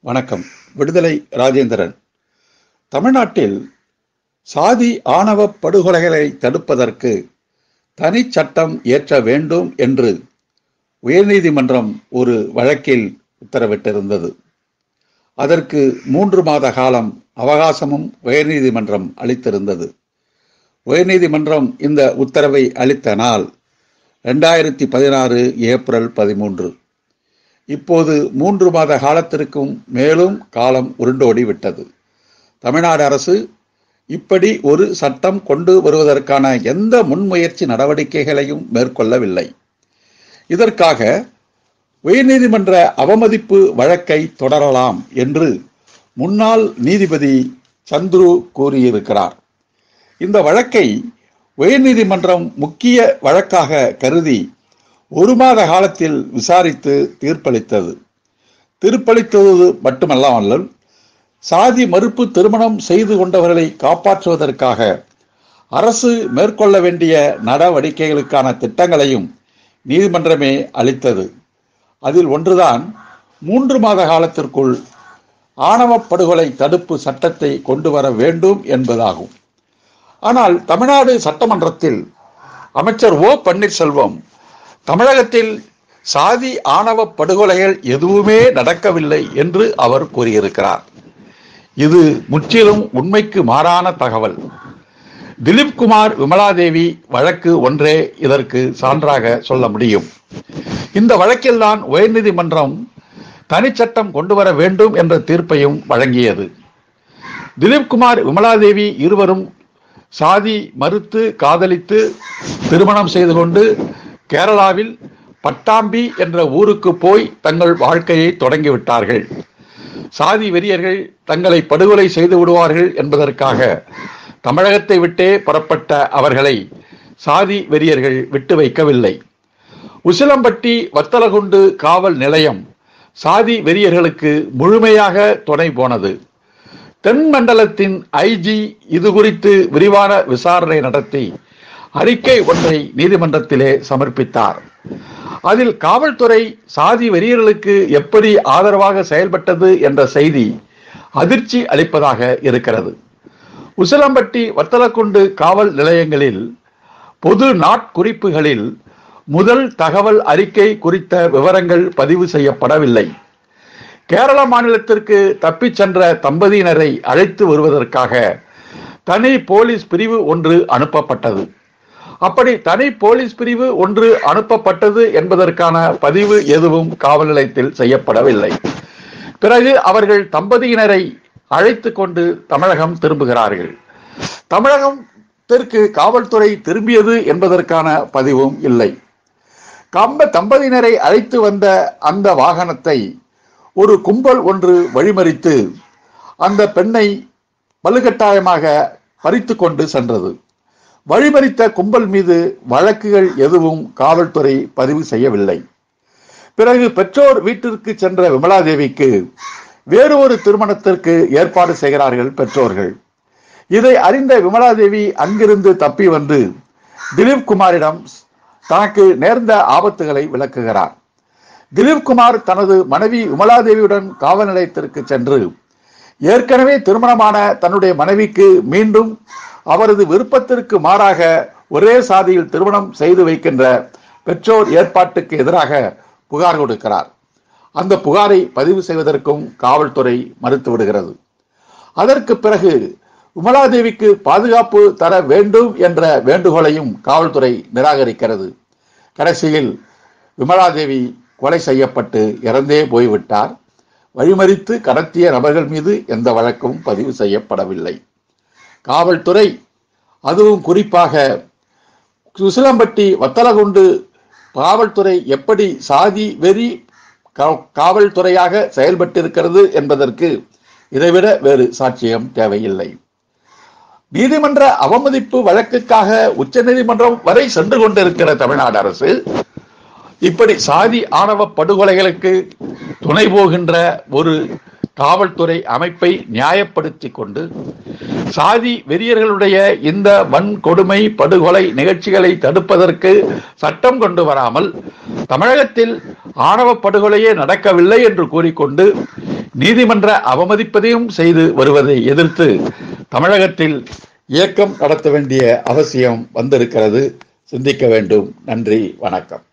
வணக்கம் விடுதலை ராஜேந்திரன் தமிழ்நாட்டில் சாதி ஆணவ படுகொலைகளை தடுப்பதற்கு தனி சட்டம் இயற்ற வேண்டும் என்று உயர்நீதிமன்றம் ஒரு வழக்கில் உத்தரவிட்டிருந்தது அதற்கு மூன்று மாத காலம் அவகாசமும் உயர்நீதிமன்றம் அளித்திருந்தது உயர்நீதிமன்றம் இந்த உத்தரவை அளித்த நாள் ரெண்டாயிரத்தி பதினாறு ஏப்ரல் பதிமூன்று இப்போது மூன்று மாத காலத்திற்கும் மேலும் காலம் உருண்டோடி விட்டது தமிழ்நாடு அரசு இப்படி ஒரு சட்டம் கொண்டு வருவதற்கான எந்த முன்முயற்சி நடவடிக்கைகளையும் மேற்கொள்ளவில்லை இதற்காக உயர்நீதிமன்ற அவமதிப்பு வழக்கை தொடரலாம் என்று முன்னாள் நீதிபதி சந்துரு கூறியிருக்கிறார் இந்த வழக்கை உயர்நீதிமன்றம் முக்கிய வழக்காக கருதி ஒரு மாத காலத்தில் விசாரித்து தீர்ப்பளித்தது தீர்ப்பளித்தது மட்டுமல்லாமல் சாதி மறுப்பு திருமணம் செய்து கொண்டவர்களை காப்பாற்றுவதற்காக அரசு மேற்கொள்ள வேண்டிய நடவடிக்கைகளுக்கான திட்டங்களையும் நீதிமன்றமே அளித்தது அதில் ஒன்றுதான் மூன்று மாத காலத்திற்குள் ஆணவ படுகொலை தடுப்பு சட்டத்தை கொண்டு வர வேண்டும் என்பதாகும் ஆனால் தமிழ்நாடு சட்டமன்றத்தில் அமைச்சர் ஓ பன்னீர்செல்வம் தமிழகத்தில் சாதி ஆணவ படுகொலைகள் எதுவுமே நடக்கவில்லை என்று அவர் கூறியிருக்கிறார் இது முற்றிலும் உண்மைக்கு மாறான தகவல் திலீப் குமார் விமலாதேவி வழக்கு ஒன்றே இதற்கு சான்றாக சொல்ல முடியும் இந்த வழக்கில்தான் உயர்நீதிமன்றம் தனிச்சட்டம் கொண்டு வர வேண்டும் என்ற தீர்ப்பையும் வழங்கியது திலீப் குமார் விமலாதேவி இருவரும் சாதி மறுத்து காதலித்து திருமணம் செய்து கொண்டு கேரளாவில் பட்டாம்பி என்ற ஊருக்கு போய் தங்கள் வாழ்க்கையை தொடங்கிவிட்டார்கள் சாதி வெறியர்கள் தங்களை படுகொலை செய்து விடுவார்கள் என்பதற்காக தமிழகத்தை விட்டே புறப்பட்ட அவர்களை சாதி வெறியர்கள் விட்டு வைக்கவில்லை உசிலம்பட்டி வத்தலகுண்டு காவல் நிலையம் சாதி வெறியர்களுக்கு முழுமையாக துணை போனது தென் மண்டலத்தின் ஐஜி இது குறித்து விரிவான விசாரணை நடத்தி அறிக்கை ஒன்றை நீதிமன்றத்திலே சமர்ப்பித்தார் அதில் காவல்துறை சாதி வெறியர்களுக்கு எப்படி ஆதரவாக செயல்பட்டது என்ற செய்தி அதிர்ச்சி அளிப்பதாக இருக்கிறது உசிலம்பட்டி வத்தலக்குண்டு காவல் நிலையங்களில் பொது நாட்குறிப்புகளில் முதல் தகவல் அறிக்கை குறித்த விவரங்கள் பதிவு செய்யப்படவில்லை கேரள மாநிலத்திற்கு தப்பிச் சென்ற தம்பதியினரை அழைத்து வருவதற்காக தனி போலீஸ் பிரிவு ஒன்று அனுப்பப்பட்டது அப்படி தனி போலீஸ் பிரிவு ஒன்று அனுப்பப்பட்டது என்பதற்கான பதிவு எதுவும் காவல் நிலையத்தில் செய்யப்படவில்லை பிறகு அவர்கள் தம்பதியினரை அழைத்து கொண்டு தமிழகம் திரும்புகிறார்கள் தமிழகத்திற்கு காவல்துறை திரும்பியது என்பதற்கான பதிவும் இல்லை கம்ப தம்பதியினரை அழைத்து வந்த அந்த வாகனத்தை ஒரு கும்பல் ஒன்று வழிமறித்து அந்த பெண்ணை வலுக்கட்டாயமாக பறித்து கொண்டு சென்றது வழிமறித்த கும்பல் மீது வழக்குகள் எதுவும் காவல்துறை பதிவு செய்யவில்லை பிறகு பெற்றோர் வீட்டிற்கு சென்ற விமலாதேவிக்கு வேறு ஒரு திருமணத்திற்கு ஏற்பாடு செய்கிறார்கள் பெற்றோர்கள் இதை அறிந்த விமலாதேவி அங்கிருந்து தப்பி வந்து திலீப் குமாரிடம் தனக்கு நேர்ந்த ஆபத்துகளை விளக்குகிறார் திலீப் குமார் தனது மனைவி விமலாதேவியுடன் காவல் நிலையத்திற்கு சென்று ஏற்கனவே திருமணமான தன்னுடைய மனைவிக்கு மீண்டும் அவரது விருப்பத்திற்கு மாறாக ஒரே சாதியில் திருமணம் செய்து வைக்கின்ற பெற்றோர் ஏற்பாட்டுக்கு எதிராக புகார் கொடுக்கிறார் அந்த புகாரை பதிவு செய்வதற்கும் காவல்துறை மறுத்து விடுகிறது அதற்கு பிறகு விமலாதேவிக்கு பாதுகாப்பு தர வேண்டும் என்ற வேண்டுகோளையும் காவல்துறை நிராகரிக்கிறது கடைசியில் விமலாதேவி கொலை செய்யப்பட்டு இறந்தே போய்விட்டார் வழிமறித்து கடத்திய நபர்கள் மீது எந்த வழக்கும் பதிவு செய்யப்படவில்லை காவல்துறை அதுவும் குறிப்பாக சுசிலம்பட்டி வத்தலகுண்டு காவல்துறை எப்படி சாதி வெறி காவல்துறையாக செயல்பட்டிருக்கிறது என்பதற்கு இதைவிட வேறு சாட்சியம் தேவையில்லை நீதிமன்ற அவமதிப்பு வழக்குக்காக உச்ச நீதிமன்றம் வரை சென்று கொண்டிருக்கிற தமிழ்நாடு அரசு இப்படி சாதி ஆணவ படுகொலைகளுக்கு துணை போகின்ற ஒரு காவல்துறை அமைப்பை நியாயப்படுத்தி கொண்டு சாதி வெறியர்களுடைய இந்த வன்கொடுமை படுகொலை நிகழ்ச்சிகளை தடுப்பதற்கு சட்டம் கொண்டு வராமல் தமிழகத்தில் ஆணவ படுகொலையே நடக்கவில்லை என்று கூறிக்கொண்டு நீதிமன்ற அவமதிப்பதையும் செய்து வருவதை எதிர்த்து தமிழகத்தில் இயக்கம் நடத்த வேண்டிய அவசியம் வந்திருக்கிறது சிந்திக்க வேண்டும் நன்றி வணக்கம்